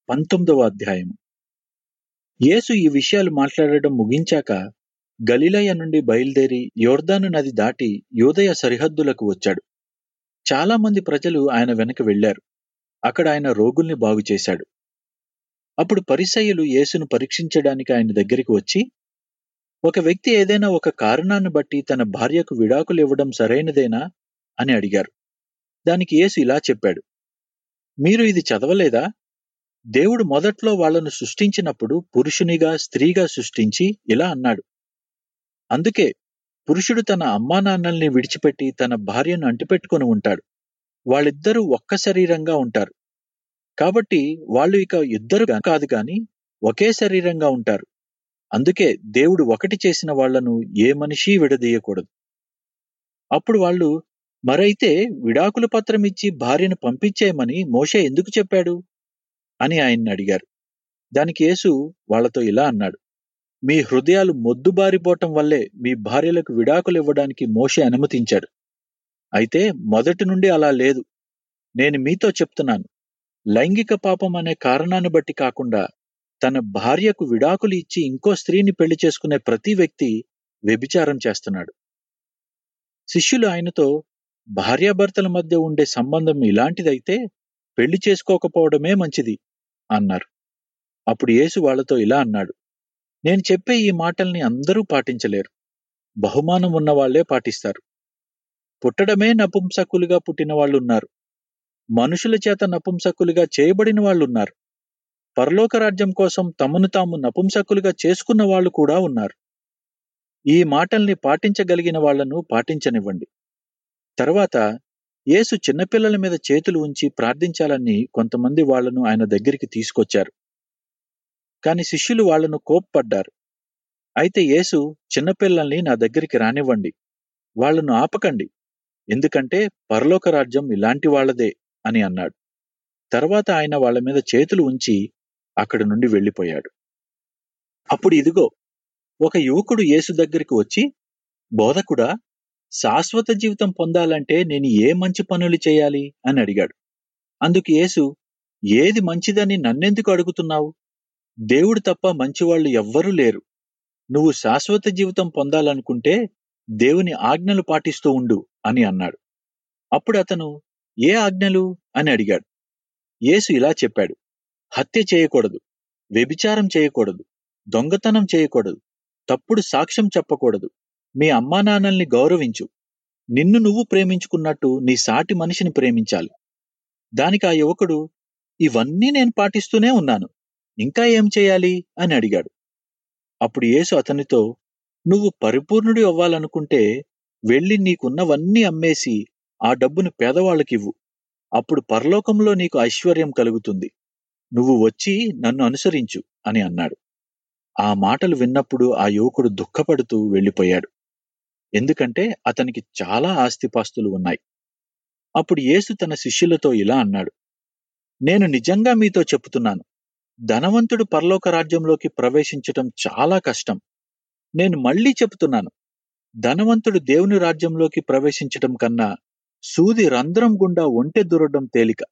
పంతొమ్మిదవ అధ్యాయం యేసు ఈ విషయాలు మాట్లాడడం ముగించాక గలిలయ నుండి బయలుదేరి యోర్దాను నది దాటి యూదయ సరిహద్దులకు వచ్చాడు చాలా మంది ప్రజలు ఆయన వెనక వెళ్లారు అక్కడ ఆయన రోగుల్ని బాగు చేశాడు అప్పుడు పరిసయ్యులు యేసును పరీక్షించడానికి ఆయన దగ్గరికి వచ్చి ఒక వ్యక్తి ఏదైనా ఒక కారణాన్ని బట్టి తన భార్యకు విడాకులు ఇవ్వడం సరైనదేనా అని అడిగారు దానికి యేసు ఇలా చెప్పాడు మీరు ఇది చదవలేదా దేవుడు మొదట్లో వాళ్లను సృష్టించినప్పుడు పురుషునిగా స్త్రీగా సృష్టించి ఇలా అన్నాడు అందుకే పురుషుడు తన అమ్మా నాన్నల్ని విడిచిపెట్టి తన భార్యను అంటిపెట్టుకొని ఉంటాడు వాళ్ళిద్దరూ ఒక్క శరీరంగా ఉంటారు కాబట్టి వాళ్ళు ఇక ఇద్దరు కాదు గాని ఒకే శరీరంగా ఉంటారు అందుకే దేవుడు ఒకటి చేసిన వాళ్లను ఏ మనిషి విడదీయకూడదు అప్పుడు వాళ్ళు మరైతే విడాకుల పత్రం ఇచ్చి భార్యను పంపించేయమని మోషే ఎందుకు చెప్పాడు అని ఆయన్ని అడిగారు దానికి యేసు వాళ్లతో ఇలా అన్నాడు మీ హృదయాలు మొద్దుబారిపోవటం వల్లే మీ భార్యలకు విడాకులు ఇవ్వడానికి మోషే అనుమతించాడు అయితే మొదటి నుండి అలా లేదు నేను మీతో చెప్తున్నాను లైంగిక పాపం అనే కారణాన్ని బట్టి కాకుండా తన భార్యకు విడాకులు ఇచ్చి ఇంకో స్త్రీని పెళ్లి చేసుకునే ప్రతి వ్యక్తి వ్యభిచారం చేస్తున్నాడు శిష్యులు ఆయనతో భార్యాభర్తల మధ్య ఉండే సంబంధం ఇలాంటిదైతే పెళ్లి చేసుకోకపోవడమే మంచిది అన్నారు అప్పుడు యేసు వాళ్లతో ఇలా అన్నాడు నేను చెప్పే ఈ మాటల్ని అందరూ పాటించలేరు బహుమానం ఉన్న వాళ్లే పాటిస్తారు పుట్టడమే నపుంసకులుగా పుట్టిన వాళ్ళున్నారు మనుషుల చేత నపుంసకులుగా చేయబడిన వాళ్ళున్నారు పరలోక రాజ్యం కోసం తమను తాము నపుంసకులుగా చేసుకున్న వాళ్ళు కూడా ఉన్నారు ఈ మాటల్ని పాటించగలిగిన వాళ్లను పాటించనివ్వండి తర్వాత యేసు చిన్నపిల్లల మీద చేతులు ఉంచి ప్రార్థించాలని కొంతమంది వాళ్లను ఆయన దగ్గరికి తీసుకొచ్చారు కాని శిష్యులు వాళ్లను కోప్పడ్డారు అయితే యేసు చిన్నపిల్లల్ని నా దగ్గరికి రానివ్వండి వాళ్లను ఆపకండి ఎందుకంటే పరలోక రాజ్యం ఇలాంటి వాళ్లదే అని అన్నాడు తర్వాత ఆయన వాళ్ల మీద చేతులు ఉంచి అక్కడి నుండి వెళ్ళిపోయాడు అప్పుడు ఇదిగో ఒక యువకుడు యేసు దగ్గరికి వచ్చి బోధకుడా శాశ్వత జీవితం పొందాలంటే నేను ఏ మంచి పనులు చేయాలి అని అడిగాడు అందుకు యేసు ఏది మంచిదని నన్నెందుకు అడుగుతున్నావు దేవుడు తప్ప మంచివాళ్లు ఎవ్వరూ లేరు నువ్వు శాశ్వత జీవితం పొందాలనుకుంటే దేవుని ఆజ్ఞలు పాటిస్తూ ఉండు అని అన్నాడు అప్పుడు అతను ఏ ఆజ్ఞలు అని అడిగాడు యేసు ఇలా చెప్పాడు హత్య చేయకూడదు వ్యభిచారం చేయకూడదు దొంగతనం చేయకూడదు తప్పుడు సాక్ష్యం చెప్పకూడదు మీ అమ్మా నాన్నల్ని గౌరవించు నిన్ను నువ్వు ప్రేమించుకున్నట్టు నీ సాటి మనిషిని ప్రేమించాలి దానికి ఆ యువకుడు ఇవన్నీ నేను పాటిస్తూనే ఉన్నాను ఇంకా ఏం చేయాలి అని అడిగాడు అప్పుడు యేసు అతనితో నువ్వు పరిపూర్ణుడి అవ్వాలనుకుంటే వెళ్ళి నీకున్నవన్నీ అమ్మేసి ఆ డబ్బును పేదవాళ్ళకివ్వు అప్పుడు పరలోకంలో నీకు ఐశ్వర్యం కలుగుతుంది నువ్వు వచ్చి నన్ను అనుసరించు అని అన్నాడు ఆ మాటలు విన్నప్పుడు ఆ యువకుడు దుఃఖపడుతూ వెళ్ళిపోయాడు ఎందుకంటే అతనికి చాలా ఆస్తిపాస్తులు ఉన్నాయి అప్పుడు యేసు తన శిష్యులతో ఇలా అన్నాడు నేను నిజంగా మీతో చెప్తున్నాను ధనవంతుడు పరలోక రాజ్యంలోకి ప్రవేశించటం చాలా కష్టం నేను మళ్ళీ చెప్తున్నాను ధనవంతుడు దేవుని రాజ్యంలోకి ప్రవేశించటం కన్నా సూది రంధ్రం గుండా ఒంటె దూరడం తేలిక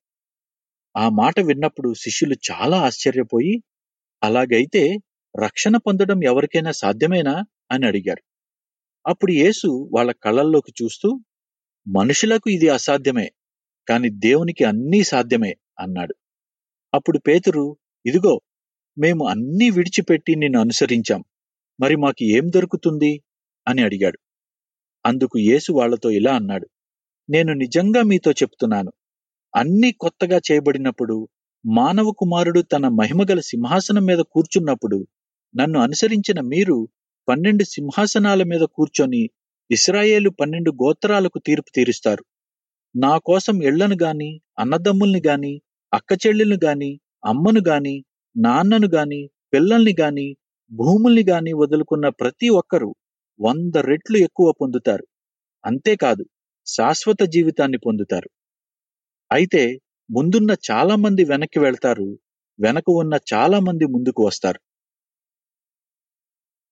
ఆ మాట విన్నప్పుడు శిష్యులు చాలా ఆశ్చర్యపోయి అలాగైతే రక్షణ పొందడం ఎవరికైనా సాధ్యమేనా అని అడిగారు అప్పుడు యేసు వాళ్ళ కళ్ళల్లోకి చూస్తూ మనుషులకు ఇది అసాధ్యమే కాని దేవునికి అన్నీ సాధ్యమే అన్నాడు అప్పుడు పేతురు ఇదిగో మేము అన్నీ విడిచిపెట్టి నిన్ను అనుసరించాం మరి మాకు ఏం దొరుకుతుంది అని అడిగాడు అందుకు యేసు వాళ్లతో ఇలా అన్నాడు నేను నిజంగా మీతో చెప్తున్నాను అన్నీ కొత్తగా చేయబడినప్పుడు మానవ కుమారుడు తన మహిమగల సింహాసనం మీద కూర్చున్నప్పుడు నన్ను అనుసరించిన మీరు పన్నెండు సింహాసనాల మీద కూర్చొని ఇస్రాయేలు పన్నెండు గోత్రాలకు తీర్పు తీరుస్తారు నా కోసం ఇళ్లను గాని అన్నదమ్ముల్ని గాని అక్క చెల్లెల్ని గాని అమ్మను గాని నాన్నను గాని పిల్లల్ని గాని భూముల్ని గాని వదులుకున్న ప్రతి ఒక్కరూ వంద రెట్లు ఎక్కువ పొందుతారు అంతేకాదు శాశ్వత జీవితాన్ని పొందుతారు అయితే ముందున్న చాలా మంది వెనక్కి వెళ్తారు వెనక ఉన్న చాలా మంది ముందుకు వస్తారు